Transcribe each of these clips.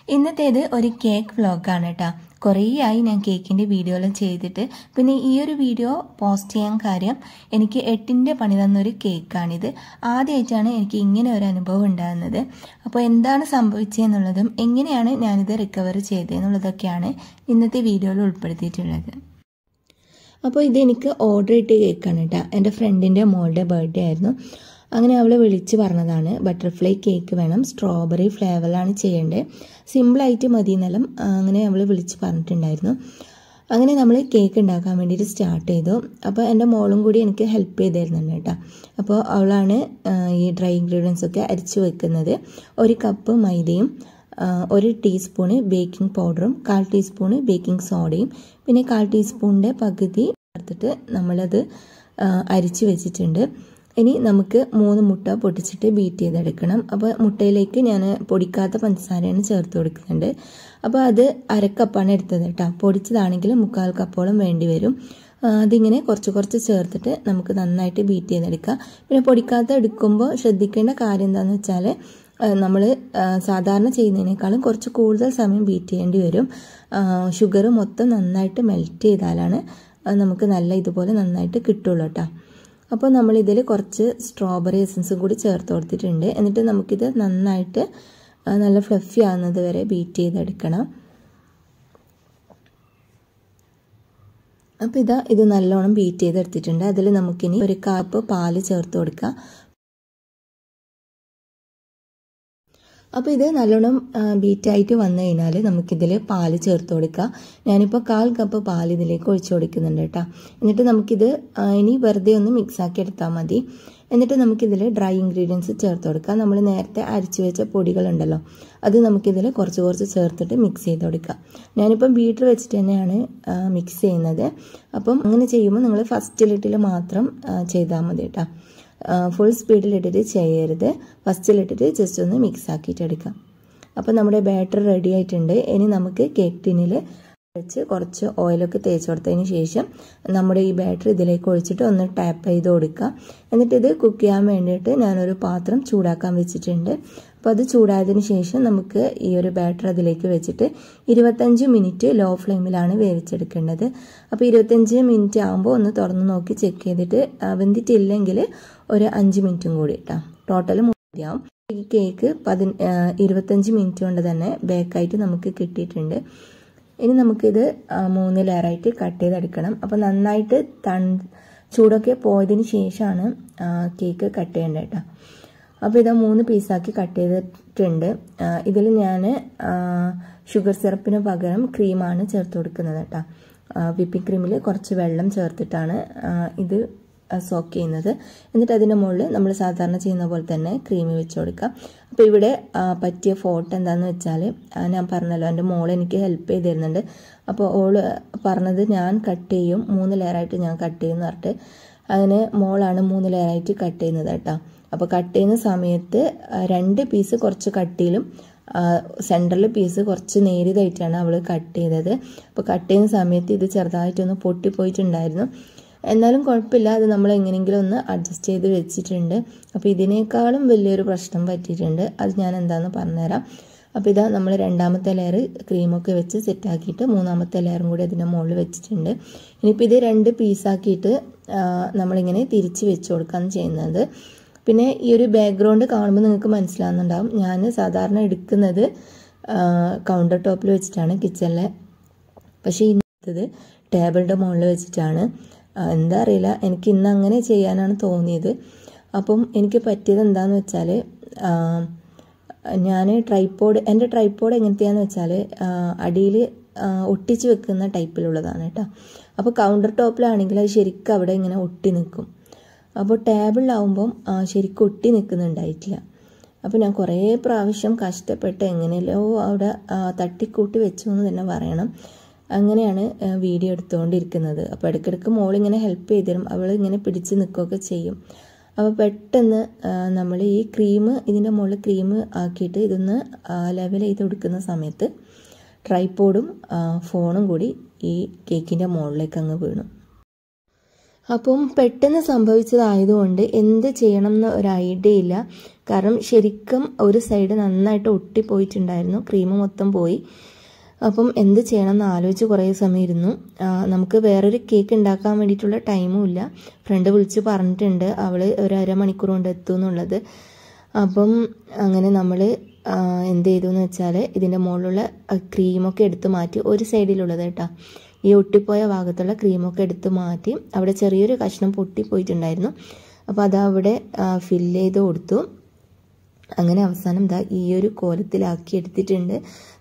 ഇന്നത്തേത് ഒരു കേക്ക് വ്ളോഗാണ് കേട്ടോ കുറേ ആയി ഞാൻ കേക്കിൻ്റെ വീഡിയോയെല്ലാം ചെയ്തിട്ട് പിന്നെ ഈ ഒരു വീഡിയോ പോസ്റ്റ് ചെയ്യാൻ കാര്യം എനിക്ക് എട്ടിൻ്റെ പണി തന്നൊരു കേക്കാണിത് ആദ്യമായിട്ടാണ് എനിക്ക് ഇങ്ങനെ ഒരു അനുഭവം ഉണ്ടാകുന്നത് അപ്പോൾ എന്താണ് സംഭവിച്ചതെന്നുള്ളതും എങ്ങനെയാണ് ഞാനിത് റിക്കവർ ചെയ്തതെന്നുള്ളതൊക്കെയാണ് ഇന്നത്തെ വീഡിയോയിൽ ഉൾപ്പെടുത്തിയിട്ടുള്ളത് അപ്പോൾ ഇതെനിക്ക് ഓർഡർ ഇട്ട് കേക്കാണ് കേട്ടോ എൻ്റെ ഫ്രണ്ടിൻ്റെ മോളുടെ ബർത്ത്ഡേ ആയിരുന്നു അങ്ങനെ അവൾ വിളിച്ച് പറഞ്ഞതാണ് ബട്ടർഫ്ലൈ കേക്ക് വേണം സ്ട്രോബെറി ഫ്ലേവറിലാണ് ചെയ്യേണ്ടത് സിമ്പിളായിട്ട് മതി എന്നെല്ലാം അങ്ങനെ അവൾ വിളിച്ച് പറഞ്ഞിട്ടുണ്ടായിരുന്നു അങ്ങനെ നമ്മൾ കേക്ക് ഉണ്ടാക്കാൻ വേണ്ടിയിട്ട് സ്റ്റാർട്ട് ചെയ്തു അപ്പോൾ എൻ്റെ മോളും കൂടി എനിക്ക് ഹെൽപ്പ് ചെയ്തിരുന്നുണ്ട് കേട്ടോ അപ്പോൾ അവളാണ് ഈ ഡ്രൈ ഇൻഗ്രീഡിയൻസ് ഒക്കെ അരിച്ചു വെക്കുന്നത് ഒരു കപ്പ് മൈദയും ഒരു ടീസ്പൂണ് ബേക്കിംഗ് പൗഡറും കാൽ ടീസ്പൂണ് ബേക്കിംഗ് സോഡയും പിന്നെ കാൽ ടീസ്പൂണിൻ്റെ പകുതി ചേർത്തിട്ട് നമ്മളത് അരിച്ച് വെച്ചിട്ടുണ്ട് ഇനി നമുക്ക് മൂന്ന് മുട്ട പൊട്ടിച്ചിട്ട് ബീറ്റ് ചെയ്തെടുക്കണം അപ്പോൾ മുട്ടയിലേക്ക് ഞാൻ പൊടിക്കാത്ത പഞ്ചസാരയാണ് ചേർത്ത് കൊടുക്കുന്നുണ്ട് അപ്പോൾ അത് അരക്കപ്പാണ് എടുത്തത് കേട്ടോ പൊടിച്ചതാണെങ്കിൽ മുക്കാൽ കപ്പോളം വേണ്ടി വരും അതിങ്ങനെ കുറച്ച് കുറച്ച് ചേർത്തിട്ട് നമുക്ക് നന്നായിട്ട് ബീറ്റ് ചെയ്തെടുക്കാം പിന്നെ പൊടിക്കാത്ത എടുക്കുമ്പോൾ ശ്രദ്ധിക്കേണ്ട കാര്യം എന്താണെന്ന് വെച്ചാൽ നമ്മൾ സാധാരണ ചെയ്യുന്നതിനേക്കാളും കുറച്ച് കൂടുതൽ സമയം ബീറ്റ് ചെയ്യേണ്ടി വരും ഷുഗർ മൊത്തം നന്നായിട്ട് മെൽറ്റ് ചെയ്താലാണ് നമുക്ക് നല്ല ഇതുപോലെ നന്നായിട്ട് കിട്ടുള്ളൂ കേട്ടോ അപ്പോൾ നമ്മളിതിൽ കുറച്ച് സ്ട്രോബെറി എസൻസും കൂടി ചേർത്ത് കൊടുത്തിട്ടുണ്ട് എന്നിട്ട് നമുക്കിത് നന്നായിട്ട് നല്ല ഫ്ലഫി ആകുന്നത് വരെ ബീറ്റ് ചെയ്തെടുക്കണം അപ്പോൾ ഇതാ ഇത് നല്ലോണം ബീറ്റ് ചെയ്തെടുത്തിട്ടുണ്ട് അതിൽ നമുക്കിനി ഒരു കപ്പ് പാല് ചേർത്ത് കൊടുക്കാം അപ്പോൾ ഇത് നല്ലോണം ബീറ്റായിട്ട് വന്നു കഴിഞ്ഞാൽ നമുക്കിതിൽ പാല് ചേർത്ത് കൊടുക്കുക ഞാനിപ്പോൾ കാൽ കപ്പ് പാൽ ഇതിലേക്ക് ഒഴിച്ചു കൊടുക്കുന്നുണ്ട് കേട്ടോ എന്നിട്ട് നമുക്കിത് ഇനി വെറുതെ ഒന്ന് മിക്സാക്കി എടുത്താൽ മതി എന്നിട്ട് നമുക്കിതിൽ ഡ്രൈ ഇൻഗ്രീഡിയൻസ് ചേർത്ത് കൊടുക്കുക നമ്മൾ നേരത്തെ അരിച്ചു വെച്ച പൊടികളുണ്ടല്ലോ അത് നമുക്കിതിൽ കുറച്ച് കുറച്ച് ചേർത്തിട്ട് മിക്സ് ചെയ്ത് കൊടുക്കുക ഞാനിപ്പം ബീറ്റർ വെച്ചിട്ട് തന്നെയാണ് മിക്സ് ചെയ്യുന്നത് അപ്പം അങ്ങനെ ചെയ്യുമ്പോൾ നിങ്ങൾ ഫസ്റ്റ് ലിറ്റിൽ മാത്രം ചെയ്താൽ മതി കേട്ടോ ഫുൾ സ്പീഡിലിട്ടിട്ട് ചെയ്യരുത് ഫസ്റ്റിലിട്ടിട്ട് ജസ്റ്റ് ഒന്ന് മിക്സ് ആക്കിയിട്ട് എടുക്കാം അപ്പോൾ നമ്മുടെ ബാറ്റർ റെഡി ആയിട്ടുണ്ട് ഇനി നമുക്ക് കേക്ക് ടിന്നിൽ വെച്ച് കുറച്ച് ഓയിലൊക്കെ തേച്ച് കൊടുത്തതിന് ശേഷം നമ്മുടെ ഈ ബാറ്റർ ഇതിലേക്ക് ഒഴിച്ചിട്ട് ഒന്ന് ടാപ്പ് ചെയ്ത് കൊടുക്കുക എന്നിട്ട് ഇത് കുക്ക് ചെയ്യാൻ വേണ്ടിയിട്ട് ഞാനൊരു പാത്രം ചൂടാക്കാൻ വെച്ചിട്ടുണ്ട് അപ്പോൾ അത് ചൂടായതിന് ശേഷം നമുക്ക് ഈ ഒരു ബാറ്റർ അതിലേക്ക് വെച്ചിട്ട് ഇരുപത്തഞ്ച് മിനിറ്റ് ലോ ഫ്ലെയിമിലാണ് വേവിച്ചെടുക്കേണ്ടത് അപ്പോൾ ഇരുപത്തഞ്ച് മിനിറ്റ് ആകുമ്പോൾ ഒന്ന് തുറന്ന് നോക്കി ചെക്ക് ചെയ്തിട്ട് വെന്തിട്ടില്ലെങ്കിൽ ഒരു അഞ്ച് മിനിറ്റും കൂടി കേട്ടോ ടോട്ടൽ മതിയാവും ഈ കേക്ക് പതി ഇരുപത്തഞ്ച് മിനിറ്റ് കൊണ്ട് തന്നെ ബേക്കായിട്ട് നമുക്ക് കിട്ടിയിട്ടുണ്ട് ഇനി നമുക്കിത് മൂന്ന് ലെയറായിട്ട് കട്ട് ചെയ്തെടുക്കണം അപ്പോൾ നന്നായിട്ട് തൺ ചൂടൊക്കെ പോയതിന് ശേഷമാണ് കേക്ക് കട്ട് ചെയ്യേണ്ടത് കേട്ടോ അപ്പോൾ ഇതാ മൂന്ന് പീസാക്കി കട്ട് ചെയ്തിട്ടുണ്ട് ഇതിൽ ഞാൻ ഷുഗർ സിറപ്പിന് പകരം ക്രീമാണ് ചേർത്ത് കൊടുക്കുന്നത് കേട്ടോ വിപ്പിംഗ് ക്രീമിൽ കുറച്ച് വെള്ളം ചേർത്തിട്ടാണ് ഇത് സോക്ക് ചെയ്യുന്നത് എന്നിട്ട് അതിൻ്റെ മുകളിൽ നമ്മൾ സാധാരണ ചെയ്യുന്ന പോലെ തന്നെ ക്രീം വെച്ച് കൊടുക്കാം അപ്പോൾ ഇവിടെ പറ്റിയ ഫോട്ടോ എന്താണെന്ന് വെച്ചാൽ ഞാൻ പറഞ്ഞല്ലോ എൻ്റെ മോൾ എനിക്ക് ഹെൽപ്പ് ചെയ്ത് തരുന്നുണ്ട് അപ്പോൾ ഓള് പറഞ്ഞത് ഞാൻ കട്ട് ചെയ്യും മൂന്ന് ലെയറായിട്ട് ഞാൻ കട്ട് ചെയ്യുമെന്ന് പറഞ്ഞിട്ട് അങ്ങനെ മോളാണ് മൂന്ന് ലെയറായിട്ട് കട്ട് ചെയ്യുന്നത് കേട്ടോ അപ്പോൾ കട്ട് ചെയ്യുന്ന സമയത്ത് രണ്ട് പീസ് കുറച്ച് കട്ടിയിലും സെൻറ്ററിൽ പീസ് കുറച്ച് നേരിയതായിട്ടാണ് അവൾ കട്ട് ചെയ്തത് അപ്പോൾ കട്ട് ചെയ്യുന്ന സമയത്ത് ഇത് ചെറുതായിട്ടൊന്ന് പൊട്ടിപ്പോയിട്ടുണ്ടായിരുന്നു എന്നാലും കുഴപ്പമില്ല അത് നമ്മൾ എങ്ങനെയെങ്കിലും ഒന്ന് അഡ്ജസ്റ്റ് ചെയ്ത് വെച്ചിട്ടുണ്ട് അപ്പോൾ ഇതിനേക്കാളും വലിയൊരു പ്രശ്നം പറ്റിയിട്ടുണ്ട് അത് ഞാൻ എന്താണെന്ന് പറഞ്ഞുതരാം അപ്പോൾ ഇതാ നമ്മൾ രണ്ടാമത്തെ ലെയർ ക്രീമൊക്കെ വെച്ച് സെറ്റാക്കിയിട്ട് മൂന്നാമത്തെ ലെയറും കൂടി അതിൻ്റെ മുകളിൽ വെച്ചിട്ടുണ്ട് ഇനിയിപ്പോൾ ഇത് രണ്ട് പീസാക്കിയിട്ട് നമ്മളിങ്ങനെ തിരിച്ച് വെച്ച് കൊടുക്കുകയാണ് ചെയ്യുന്നത് പിന്നെ ഈ ഒരു ബാക്ക്ഗ്രൗണ്ട് കാണുമ്പോൾ നിങ്ങൾക്ക് മനസ്സിലാകുന്നുണ്ടാവും ഞാൻ സാധാരണ എടുക്കുന്നത് കൗണ്ടർ ടോപ്പിൽ വെച്ചിട്ടാണ് കിച്ചണിലെ പക്ഷേ ഇന്നത്തത് ടേബിളിൻ്റെ മുകളിൽ വെച്ചിട്ടാണ് എന്താ അറിയില്ല എനിക്ക് ഇന്ന് അങ്ങനെ ചെയ്യാനാണ് തോന്നിയത് അപ്പം എനിക്ക് പറ്റിയത് എന്താണെന്ന് വെച്ചാൽ ഞാൻ ട്രൈപ്പോഡ് എൻ്റെ ട്രൈപ്പോഡ് എങ്ങനത്തെയാന്ന് വെച്ചാൽ അടിയിൽ ഒട്ടിച്ച് വെക്കുന്ന ടൈപ്പിലുള്ളതാണ് കേട്ടോ അപ്പോൾ കൗണ്ടർ ടോപ്പിലാണെങ്കിൽ അത് ശരിക്കും അവിടെ ഇങ്ങനെ ഒട്ടി നിൽക്കും അപ്പോൾ ടേബിളിലാവുമ്പം ശരിക്കും ഒട്ടി നിൽക്കുന്നുണ്ടായിട്ടില്ല അപ്പോൾ ഞാൻ കുറേ പ്രാവശ്യം കഷ്ടപ്പെട്ട് എങ്ങനെയല്ലോ അവിടെ തട്ടിക്കൂട്ടി വെച്ചു എന്ന് തന്നെ പറയണം അങ്ങനെയാണ് വീഡിയോ എടുത്തുകൊണ്ടിരിക്കുന്നത് അപ്പോൾ ഇടയ്ക്കിടയ്ക്ക് മോളിങ്ങനെ ഹെൽപ്പ് ചെയ്ത് തരും അവൾ ഇങ്ങനെ പിടിച്ച് നിൽക്കുകയൊക്കെ ചെയ്യും അപ്പോൾ പെട്ടെന്ന് നമ്മൾ ഈ ക്രീം ഇതിൻ്റെ മുകളിൽ ക്രീം ആക്കിയിട്ട് ഇതൊന്ന് ലെവൽ ചെയ്ത് കൊടുക്കുന്ന സമയത്ത് ട്രൈപ്പോഡും ഫോണും കൂടി ഈ കേക്കിൻ്റെ മുകളിലേക്ക് അങ്ങ് വീണു അപ്പം പെട്ടെന്ന് സംഭവിച്ചതായതുകൊണ്ട് എന്ത് ചെയ്യണം എന്ന് ഒരു ഐഡിയ ഇല്ല കാരണം ശരിക്കും ഒരു സൈഡ് നന്നായിട്ട് ഒട്ടിപ്പോയിട്ടുണ്ടായിരുന്നു ക്രീം മൊത്തം പോയി അപ്പം എന്ത് ചെയ്യണം എന്ന് ആലോചിച്ച് കുറേ സമയം ഇരുന്നു നമുക്ക് വേറൊരു കേക്ക് ഉണ്ടാക്കാൻ വേണ്ടിയിട്ടുള്ള ടൈമും ഇല്ല ഫ്രണ്ട് വിളിച്ച് പറഞ്ഞിട്ടുണ്ട് അവൾ ഒരു അരമണിക്കൂർ കൊണ്ട് എത്തും എന്നുള്ളത് അപ്പം അങ്ങനെ നമ്മൾ എന്ത് ചെയ്തു എന്ന് വെച്ചാൽ ഇതിൻ്റെ മുകളിലുള്ള ക്രീമൊക്കെ എടുത്ത് മാറ്റി ഒരു സൈഡിലുള്ളത് കേട്ടോ ഈ ഒട്ടിപ്പോയ ഭാഗത്തുള്ള ക്രീമൊക്കെ എടുത്ത് മാറ്റി അവിടെ ചെറിയൊരു കഷ്ണം പൊട്ടിപ്പോയിട്ടുണ്ടായിരുന്നു അപ്പോൾ അത് അവിടെ ഫില്ല് ചെയ്ത് കൊടുത്തു അങ്ങനെ അവസാനം ദാ ഈ ഒരു കോലത്തിലാക്കി എടുത്തിട്ടുണ്ട്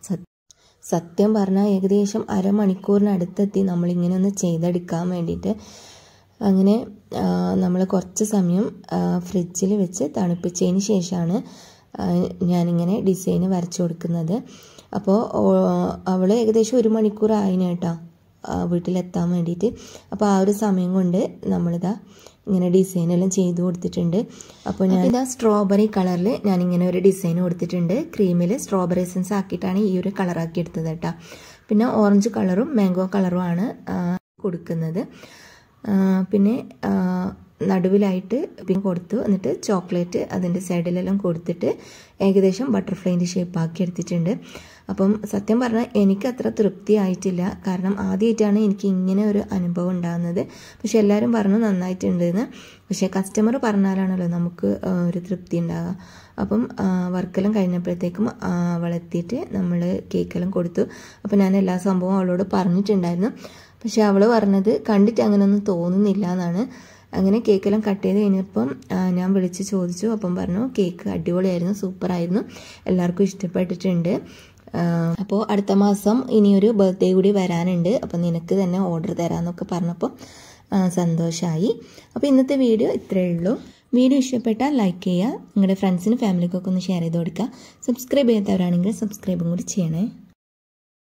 സത്യം പറഞ്ഞാൽ ഏകദേശം അരമണിക്കൂറിനടുത്തെത്തി നമ്മളിങ്ങനെ ഒന്ന് ചെയ്തെടുക്കാൻ വേണ്ടിയിട്ട് അങ്ങനെ നമ്മൾ കുറച്ച് സമയം ഫ്രിഡ്ജിൽ വെച്ച് തണുപ്പിച്ചതിന് ശേഷമാണ് ഞാനിങ്ങനെ ഡിസൈന് വരച്ചു കൊടുക്കുന്നത് അപ്പോൾ അവൾ ഏകദേശം ഒരു മണിക്കൂർ ആയിന് കേട്ടോ വീട്ടിലെത്താൻ വേണ്ടിയിട്ട് അപ്പോൾ ആ ഒരു സമയം കൊണ്ട് നമ്മളിതാ ഇങ്ങനെ ഡിസൈനെല്ലാം ചെയ്ത് കൊടുത്തിട്ടുണ്ട് അപ്പോൾ ഞാൻ ഇതാ സ്ട്രോബെറി കളറിൽ ഞാനിങ്ങനെ ഒരു ഡിസൈൻ കൊടുത്തിട്ടുണ്ട് ക്രീമിൽ സ്ട്രോബെറി എസൻസ് ആക്കിയിട്ടാണ് ഈ ഒരു കളറാക്കി എടുത്തത് കേട്ടോ പിന്നെ ഓറഞ്ച് കളറും മാംഗോ കളറുമാണ് കൊടുക്കുന്നത് പിന്നെ നടുവിലായിട്ട് പിന്നെ കൊടുത്തു എന്നിട്ട് ചോക്ലേറ്റ് അതിൻ്റെ സൈഡിലെല്ലാം കൊടുത്തിട്ട് ഏകദേശം ബട്ടർഫ്ലൈൻ്റെ ഷേപ്പാക്കി എടുത്തിട്ടുണ്ട് അപ്പം സത്യം പറഞ്ഞാൽ എനിക്ക് അത്ര തൃപ്തി ആയിട്ടില്ല കാരണം ആദ്യമായിട്ടാണ് എനിക്ക് ഇങ്ങനെ ഒരു അനുഭവം ഉണ്ടാകുന്നത് പക്ഷെ എല്ലാവരും പറഞ്ഞു നന്നായിട്ടുണ്ടെന്ന് പക്ഷേ കസ്റ്റമർ പറഞ്ഞാലാണല്ലോ നമുക്ക് ഒരു തൃപ്തി ഉണ്ടാകുക അപ്പം വർക്കെല്ലാം കഴിഞ്ഞപ്പോഴത്തേക്കും അവളെത്തിയിട്ട് നമ്മൾ കേക്കെല്ലാം കൊടുത്തു അപ്പോൾ ഞാൻ എല്ലാ സംഭവവും അവളോട് പറഞ്ഞിട്ടുണ്ടായിരുന്നു പക്ഷെ അവൾ പറഞ്ഞത് കണ്ടിട്ട് അങ്ങനെയൊന്നും തോന്നുന്നില്ല എന്നാണ് അങ്ങനെ കേക്കെല്ലാം കട്ട് ചെയ്ത് കഴിഞ്ഞപ്പം ഞാൻ വിളിച്ച് ചോദിച്ചു അപ്പം പറഞ്ഞു കേക്ക് അടിപൊളിയായിരുന്നു സൂപ്പറായിരുന്നു എല്ലാവർക്കും ഇഷ്ടപ്പെട്ടിട്ടുണ്ട് അപ്പോൾ അടുത്ത മാസം ഇനിയൊരു ബർത്ത്ഡേ കൂടി വരാനുണ്ട് അപ്പോൾ നിനക്ക് തന്നെ ഓർഡർ തരാമെന്നൊക്കെ പറഞ്ഞപ്പോൾ സന്തോഷമായി അപ്പോൾ ഇന്നത്തെ വീഡിയോ ഇത്രയേ ഉള്ളൂ വീഡിയോ ഇഷ്ടപ്പെട്ടാൽ ലൈക്ക് ചെയ്യുക നിങ്ങളുടെ ഫ്രണ്ട്സിനും ഫാമിലിക്കൊക്കെ ഒന്ന് ഷെയർ ചെയ്ത് കൊടുക്കുക സബ്സ്ക്രൈബ് ചെയ്യാത്തവരാണെങ്കിൽ സബ്സ്ക്രൈബും കൂടി ചെയ്യണേ